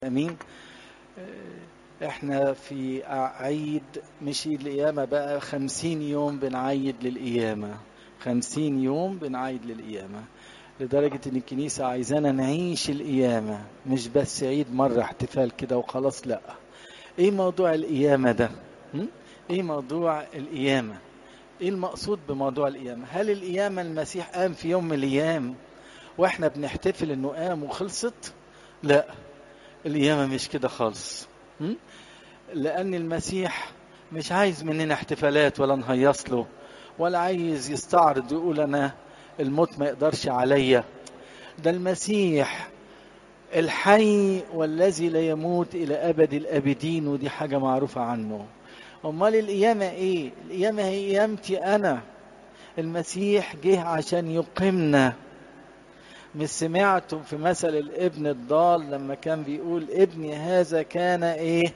امين احنا في عيد مش القيامة بقى خمسين يوم بنعيد للقيامة خمسين يوم بنعيد للقيامة لدرجة ان الكنيسة عايزانا نعيش القيامة مش بس عيد مرة احتفال كده وخلاص لا ايه موضوع القيامة ده م? ايه موضوع القيامة ايه المقصود بموضوع القيامة هل القيامة المسيح قام في يوم من الايام واحنا بنحتفل انه قام وخلصت لا القيامة مش كده خالص م? لأن المسيح مش عايز مننا احتفالات ولا نهيص له ولا عايز يستعرض ويقول أنا الموت ما يقدرش عليا ده المسيح الحي والذي لا يموت إلى أبد الأبدين ودي حاجة معروفة عنه أمال القيامة إيه؟ القيامة هي قيامتي أنا المسيح جه عشان يقيمنا مش سمعتم في مثل الابن الضال لما كان بيقول ابني هذا كان ايه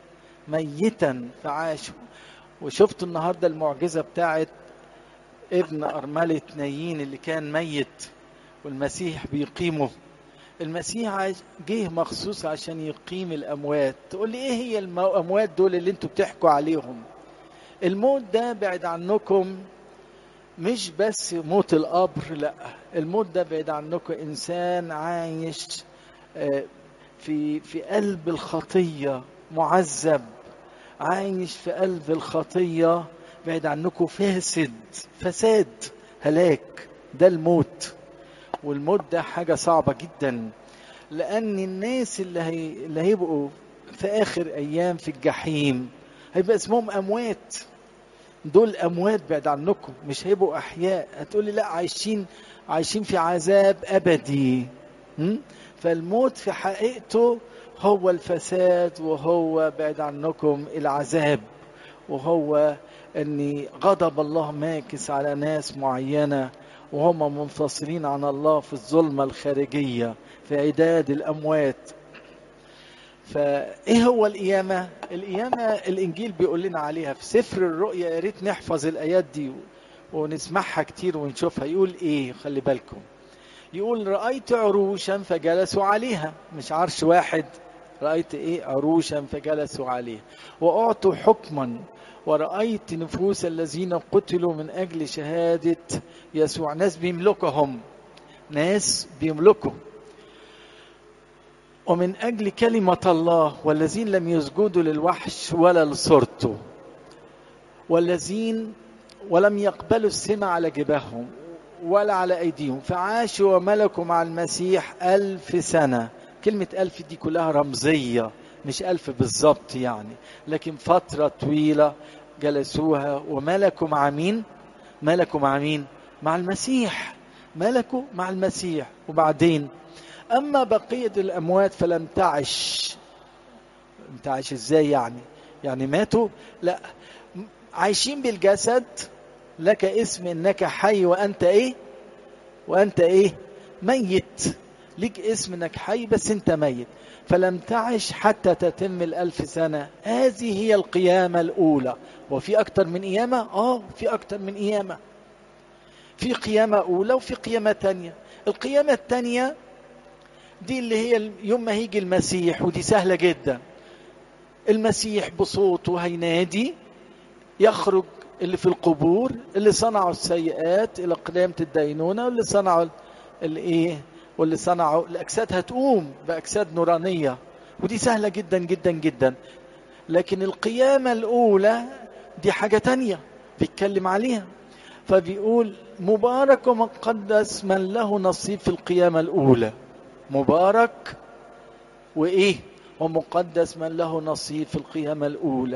ميتا فعاش وشفت النهارده المعجزه بتاعت ابن ارمله نايين اللي كان ميت والمسيح بيقيمه المسيح جه مخصوص عشان يقيم الاموات تقول لي ايه هي الاموات دول اللي انتوا بتحكوا عليهم الموت ده بعد عنكم مش بس موت القبر لا الموت ده بعيد عنكم انسان عايش في في قلب الخطيه معذب عايش في قلب الخطيه بعيد عنكم فاسد فساد هلاك ده الموت والموت ده حاجه صعبه جدا لان الناس اللي هي اللي هيبقوا في اخر ايام في الجحيم هيبقى اسمهم اموات دول اموات بعد عنكم مش هيبقوا احياء هتقولي لا عايشين عايشين في عذاب ابدي م? فالموت في حقيقته هو الفساد وهو بعد عنكم العذاب وهو ان غضب الله ماكس على ناس معينه وهم منفصلين عن الله في الظلمه الخارجيه في عداد الاموات فايه هو القيامه القيامه الانجيل بيقول لنا عليها في سفر الرؤيا يا ريت نحفظ الايات دي ونسمعها كتير ونشوفها يقول ايه خلي بالكم يقول رايت عروشا فجلسوا عليها مش عرش واحد رايت ايه عروشا فجلسوا عليها واعطوا حكما ورأيت نفوس الذين قتلوا من أجل شهادة يسوع ناس بيملكهم ناس بيملكوا ومن أجل كلمة الله والذين لم يسجدوا للوحش ولا لصورته والذين ولم يقبلوا السمع على جباههم ولا على أيديهم فعاشوا وملكوا مع المسيح ألف سنة كلمة ألف دي كلها رمزية مش ألف بالظبط يعني لكن فترة طويلة جلسوها وملكوا مع مين ملكوا مع مين مع المسيح ملكوا مع المسيح وبعدين أما بقية الأموات فلم تعش لم تعش إزاي يعني يعني ماتوا لا عايشين بالجسد لك اسم إنك حي وأنت إيه وأنت إيه ميت ليك اسم إنك حي بس أنت ميت فلم تعش حتى تتم الألف سنة هذه هي القيامة الأولى وفي أكتر من قيامة آه في أكتر من قيامة في قيامة أولى وفي قيامة تانية القيامة التانية دي اللي هي يوم ما هيجي المسيح ودي سهلة جدا المسيح بصوته هينادي يخرج اللي في القبور اللي صنعوا السيئات إلى قيامة الدينونة واللي صنعوا الإيه واللي صنعوا الأجساد هتقوم بأجساد نورانية ودي سهلة جدا جدا جدا لكن القيامة الأولى دي حاجة تانية بيتكلم عليها فبيقول مبارك ومقدس من له نصيب في القيامة الأولى مبارك وإيه ومقدس من له نصيب في القيامة الأولى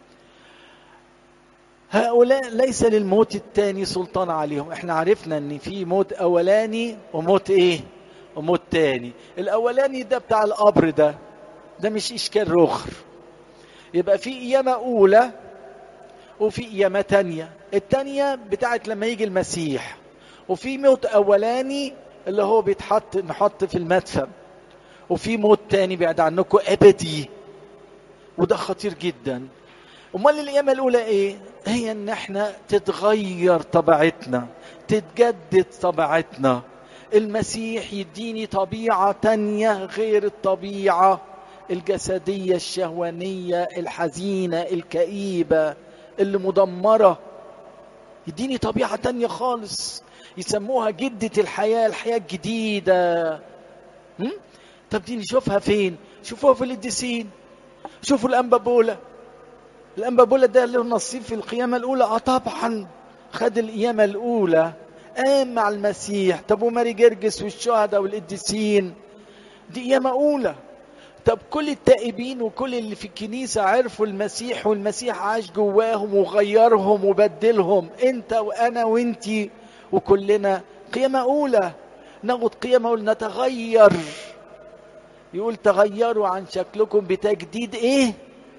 هؤلاء ليس للموت الثاني سلطان عليهم احنا عرفنا ان في موت اولاني وموت ايه وموت تاني الاولاني ده بتاع القبر ده ده مش اشكال رخر يبقى في قيامة اولى وفي قيامة تانية التانية بتاعت لما يجي المسيح وفي موت اولاني اللي هو بيتحط نحط في المدفن وفي موت تاني بعد عنكم ابدي وده خطير جدا امال القيامه الاولى ايه هي ان احنا تتغير طبيعتنا تتجدد طبيعتنا المسيح يديني طبيعه تانية غير الطبيعه الجسدية الشهوانية الحزينة الكئيبة اللي مدمرة يديني طبيعة تانية خالص يسموها جدة الحياة الحياة الجديدة هم؟ طب دي نشوفها فين شوفوها في القديسين شوفوا الأنبابولة الأنبابولة ده له نصيب في القيامة الأولى اه طبعا خد القيامة الأولى قام مع المسيح طب وماري جرجس والشهداء والقديسين دي قيامة أولى طب كل التائبين وكل اللي في الكنيسة عرفوا المسيح والمسيح عاش جواهم وغيرهم وبدلهم انت وانا وانتي وكلنا قيامة أولى ناخد قيامة أولى نتغير يقول تغيروا عن شكلكم بتجديد ايه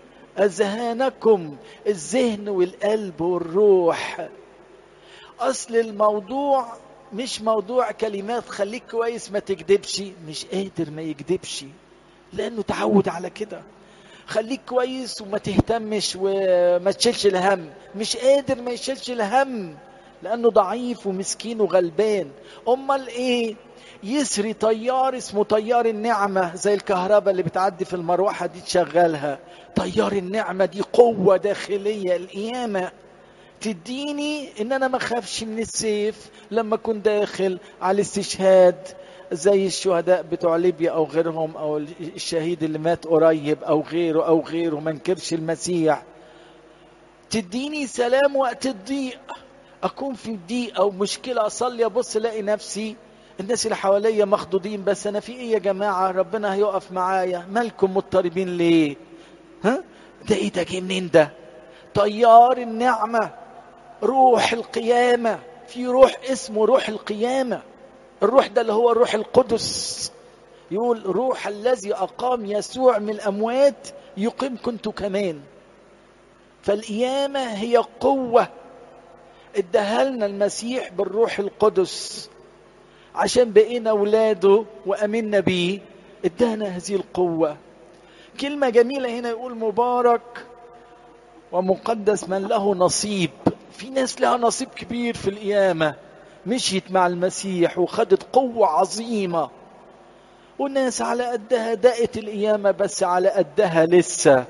أذهانكم الذهن والقلب والروح أصل الموضوع مش موضوع كلمات خليك كويس ما تكذبش مش قادر ما يكذبش لانه تعود على كده خليك كويس وما تهتمش وما تشيلش الهم مش قادر ما يشيلش الهم لانه ضعيف ومسكين وغلبان امال ايه يسري طيار اسمه طيار النعمة زي الكهرباء اللي بتعدي في المروحة دي تشغلها طيار النعمة دي قوة داخلية القيامة تديني ان انا ما اخافش من السيف لما اكون داخل على الاستشهاد زي الشهداء بتوع ليبيا او غيرهم او الشهيد اللي مات قريب او غيره او غيره ما انكرش المسيح تديني سلام وقت الضيق اكون في ضيق او مشكله اصلي ابص الاقي نفسي الناس اللي حواليا مخضوضين بس انا في ايه يا جماعه ربنا هيقف معايا مالكم مضطربين ليه ها ده ايه ده جه منين ده طيار النعمه روح القيامه في روح اسمه روح القيامه الروح ده اللي هو الروح القدس يقول روح الذي أقام يسوع من الأموات يقيم كنت كمان فالقيامة هي قوة اداها لنا المسيح بالروح القدس عشان بقينا أولاده وأمنا بيه ادانا هذه القوة كلمة جميلة هنا يقول مبارك ومقدس من له نصيب في ناس لها نصيب كبير في القيامة مشيت مع المسيح وخدت قوة عظيمة والناس على قدها دقت القيامة بس على قدها لسه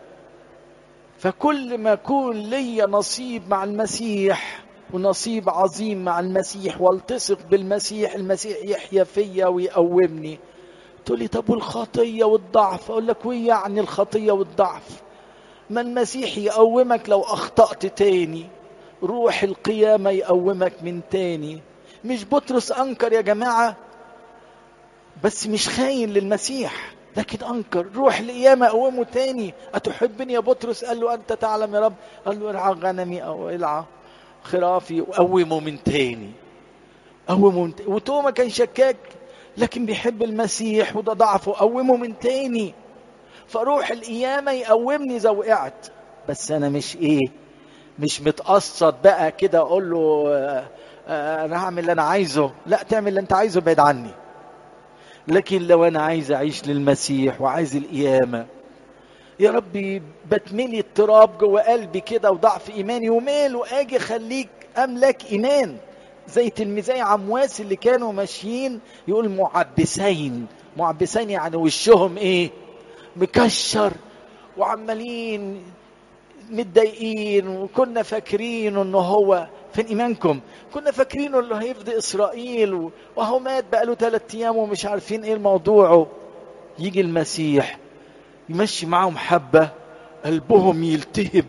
فكل ما يكون ليا نصيب مع المسيح ونصيب عظيم مع المسيح والتصق بالمسيح المسيح يحيا فيا ويقومني تقول لي طب والخطية والضعف أقول لك ويعني يعني الخطية والضعف ما المسيح يقومك لو أخطأت تاني روح القيامة يقومك من تاني مش بطرس أنكر يا جماعة بس مش خاين للمسيح لكن أنكر روح القيامة قومه تاني أتحبني يا بطرس قال له أنت تعلم يا رب قال له ارعى غنمي أو العى خرافي وقومه من تاني قومه من تاني وتوما كان شكاك لكن بيحب المسيح وده ضعفه قومه من تاني فروح القيامة يقومني إذا وقعت بس أنا مش إيه مش متقصد بقى كده اقول له انا هعمل اللي انا عايزه لا تعمل اللي انت عايزه بعيد عني لكن لو انا عايز اعيش للمسيح وعايز القيامه يا ربي بتملي اضطراب جوه قلبي كده وضعف ايماني وماله اجي خليك املك ايمان زي تلميذي عمواس اللي كانوا ماشيين يقول معبسين معبسين يعني وشهم ايه مكشر وعمالين متضايقين وكنا فاكرين ان هو فين ايمانكم كنا فاكرين انه هيفضي اسرائيل وهو مات بقاله ثلاث ايام ومش عارفين ايه الموضوع يجي المسيح يمشي معاهم حبه قلبهم يلتهب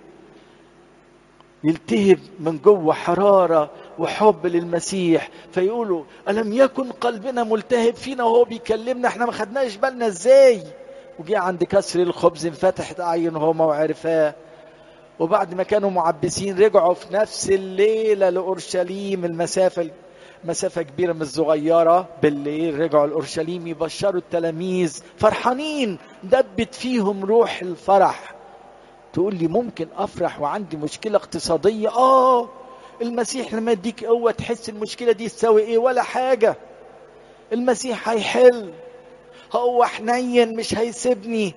يلتهب من جوه حراره وحب للمسيح فيقولوا الم يكن قلبنا ملتهب فينا وهو بيكلمنا احنا ما خدناش بالنا ازاي وجي عند كسر الخبز انفتحت اعينهما وعرفاه وبعد ما كانوا معبسين رجعوا في نفس الليله لاورشليم المسافه مسافة كبيرة مش صغيرة بالليل رجعوا لأورشليم يبشروا التلاميذ فرحانين دبت فيهم روح الفرح تقول لي ممكن أفرح وعندي مشكلة اقتصادية آه المسيح لما يديك قوة تحس المشكلة دي تساوي إيه ولا حاجة المسيح هيحل هو حنين مش هيسيبني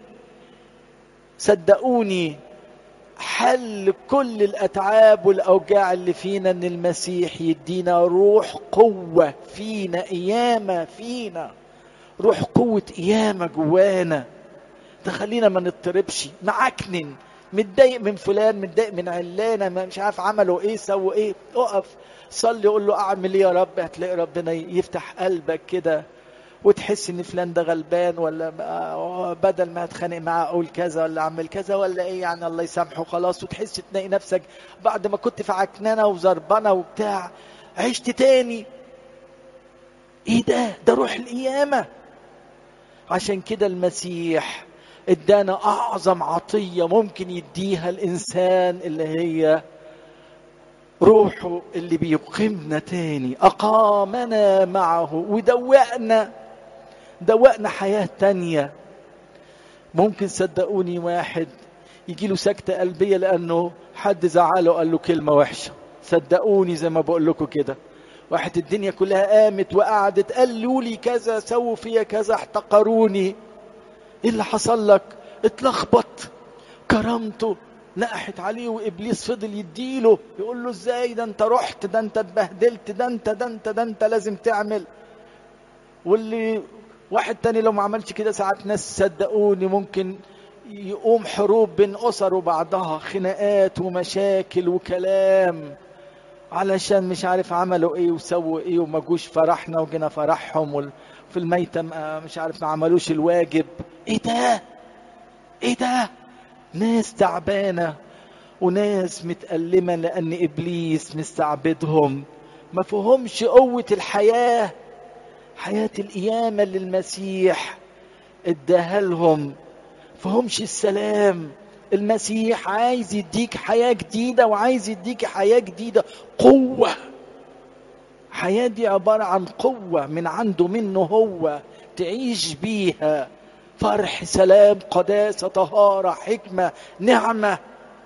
صدقوني حل كل الاتعاب والاوجاع اللي فينا ان المسيح يدينا روح قوه فينا قيامه فينا روح قوه قيامه جوانا تخلينا ما نضطربش معكنن متضايق من فلان متضايق من علانه ما مش عارف عملوا ايه سووا ايه اقف صلي قول له اعمل ايه يا رب هتلاقي ربنا يفتح قلبك كده وتحس ان فلان ده غلبان ولا بدل ما اتخانق معاه اقول كذا ولا اعمل كذا ولا ايه يعني الله يسامحه خلاص وتحس تلاقي نفسك بعد ما كنت في عكننه وزربنه وبتاع عشت تاني ايه ده ده روح القيامه عشان كده المسيح ادانا اعظم عطيه ممكن يديها الانسان اللي هي روحه اللي بيقيمنا تاني اقامنا معه ودوقنا دوقنا حياه تانيه ممكن صدقوني واحد يجي له سكتة قلبية لأنه حد زعله قال له كلمة وحشة صدقوني زي ما بقول لكم كده واحد الدنيا كلها قامت وقعدت قالوا لي كذا سووا فيا كذا احتقروني ايه اللي حصل لك اتلخبط كرامته نقحت عليه وابليس فضل يديله يقول له ازاي ده انت رحت ده انت اتبهدلت ده انت ده انت ده انت لازم تعمل واللي واحد تاني لو ما عملش كده ساعات ناس صدقوني ممكن يقوم حروب بين اسر وبعضها خناقات ومشاكل وكلام علشان مش عارف عملوا ايه وسووا ايه وما جوش فرحنا وجينا فرحهم وفي الميتم مش عارف ما عملوش الواجب ايه ده ايه ده ناس تعبانة وناس متألمة لأن إبليس مستعبدهم ما فهمش قوة الحياة حياة القيامة اللي المسيح اداها لهم فهمش السلام المسيح عايز يديك حياة جديدة وعايز يديك حياة جديدة قوة حياة دي عبارة عن قوة من عنده منه هو تعيش بيها فرح سلام قداسة طهارة حكمة نعمة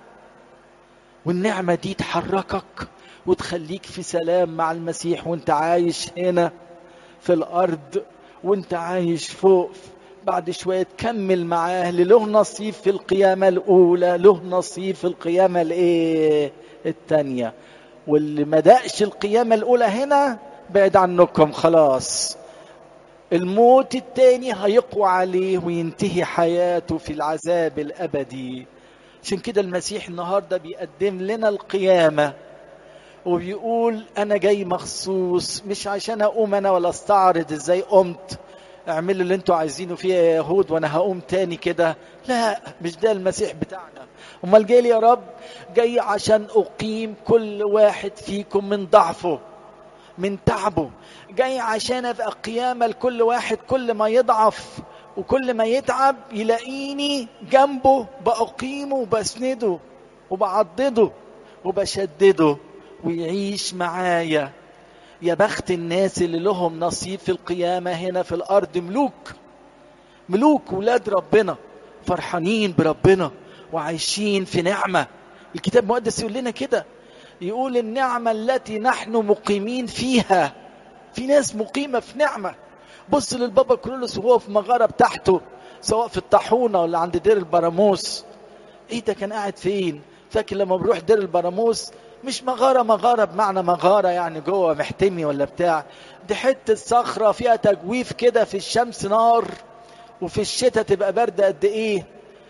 والنعمة دي تحركك وتخليك في سلام مع المسيح وانت عايش هنا في الأرض وانت عايش فوق بعد شوية تكمل معاه اللي له نصيب في القيامة الأولى له نصيب في القيامة الإيه التانية واللي ما دقش القيامة الأولى هنا بعد عنكم خلاص الموت التاني هيقوى عليه وينتهي حياته في العذاب الأبدي عشان كده المسيح النهاردة بيقدم لنا القيامة وبيقول أنا جاي مخصوص مش عشان أقوم أنا ولا استعرض إزاي قمت اعملوا اللي انتوا عايزينه فيه يا يهود وانا هقوم تاني كده لا مش ده المسيح بتاعنا امال جاي لي يا رب جاي عشان اقيم كل واحد فيكم من ضعفه من تعبه جاي عشان ابقى قيامه لكل واحد كل ما يضعف وكل ما يتعب يلاقيني جنبه بأقيمه وبسنده وبعضده وبشدده ويعيش معايا يا بخت الناس اللي لهم نصيب في القيامة هنا في الأرض ملوك ملوك ولاد ربنا فرحانين بربنا وعايشين في نعمة الكتاب المقدس يقول لنا كده يقول النعمة التي نحن مقيمين فيها في ناس مقيمة في نعمة بص للبابا كرولوس وهو في مغارة بتاعته سواء في الطاحونة ولا عند دير البراموس ايه ده كان قاعد فين فاكر لما بروح دير البراموس مش مغارة مغارة بمعنى مغارة يعني جوه محتمي ولا بتاع دي حتة صخرة فيها تجويف كده في الشمس نار وفي الشتاء تبقى باردة قد ايه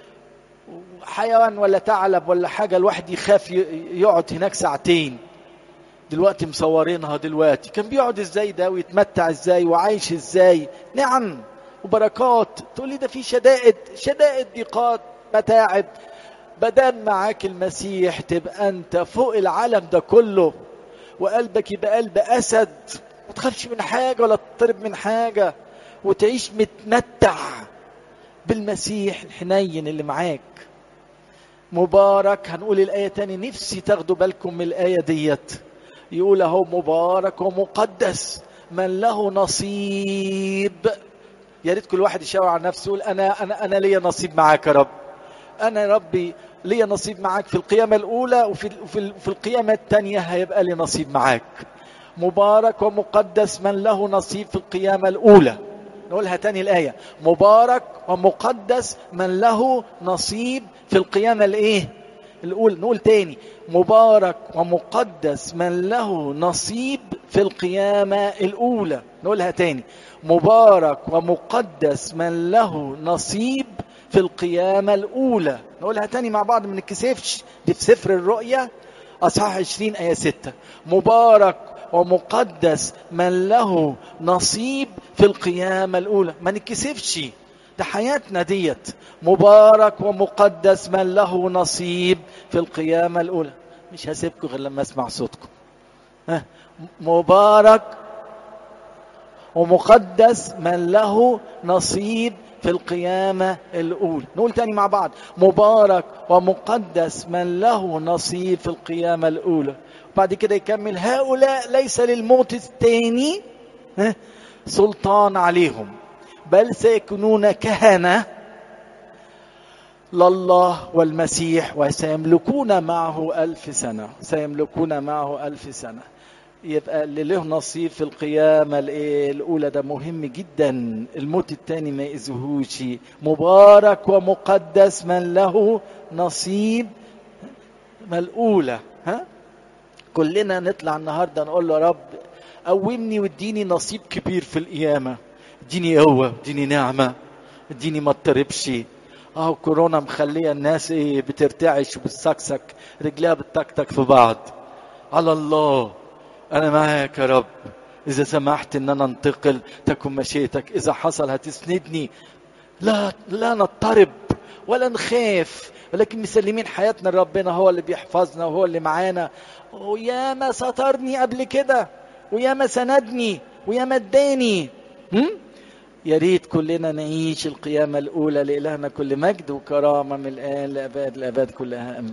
حيوان ولا ثعلب ولا حاجة الواحد يخاف يقعد هناك ساعتين دلوقتي مصورينها دلوقتي كان بيقعد ازاي ده ويتمتع ازاي وعايش ازاي نعم وبركات تقول لي ده في شدائد شدائد ضيقات متاعب بدل معاك المسيح تبقى انت فوق العالم ده كله وقلبك يبقى قلب اسد ما تخافش من حاجه ولا تضطرب من حاجه وتعيش متمتع بالمسيح الحنين اللي معاك مبارك هنقول الآية تاني نفسي تاخدوا بالكم من الآية ديت يقول اهو مبارك ومقدس من له نصيب يا ريت كل واحد يشاور على نفسه يقول انا انا انا ليا نصيب معاك يا رب انا يا ربي ليا نصيب معاك في القيامه الاولى وفي في, في القيامه الثانيه هيبقى لي نصيب معاك مبارك ومقدس من له نصيب في القيامه الاولى نقولها تاني الآية مبارك ومقدس من له نصيب في القيامة الإيه الأولى نقول تاني مبارك ومقدس من له نصيب في القيامة الأولى نقولها تاني مبارك ومقدس من له نصيب في القيامة الأولى نقولها تاني مع بعض ما نتكسفش دي في سفر الرؤيا أصحاح 20 آية 6 مبارك ومقدس من له نصيب في القيامة الأولى ما نتكسفش ده حياتنا ديت مبارك ومقدس من له نصيب في القيامة الأولى مش هسيبكم غير لما أسمع صوتكم ها مبارك ومقدس من له نصيب في القيامة الأولى نقول تاني مع بعض مبارك ومقدس من له نصيب في القيامة الأولى بعد كده يكمل هؤلاء ليس للموت الثاني سلطان عليهم بل سيكونون كهنة لله والمسيح وسيملكون معه ألف سنة سيملكون معه ألف سنة يبقى اللي له نصيب في القيامة الأولى ده مهم جدا الموت الثاني ما يأذيهوش مبارك ومقدس من له نصيب ما الأولى ها كلنا نطلع النهارده نقول له يا رب قومني واديني نصيب كبير في القيامة اديني قوة اديني نعمة اديني ما اضطربش اهو كورونا مخليه الناس ايه بترتعش وبتسكسك رجليها بتتكتك في بعض على الله انا معاك يا رب اذا سمحت ان انا انتقل تكن مشيتك اذا حصل هتسندني لا لا نضطرب ولا نخاف ولكن مسلمين حياتنا لربنا هو اللي بيحفظنا وهو اللي معانا ويا ما سترني قبل كده ويا ما سندني ويا ما اداني يا ريت كلنا نعيش القيامة الأولى لإلهنا كل مجد وكرامة من الآن لأباد الأباد كلها أمين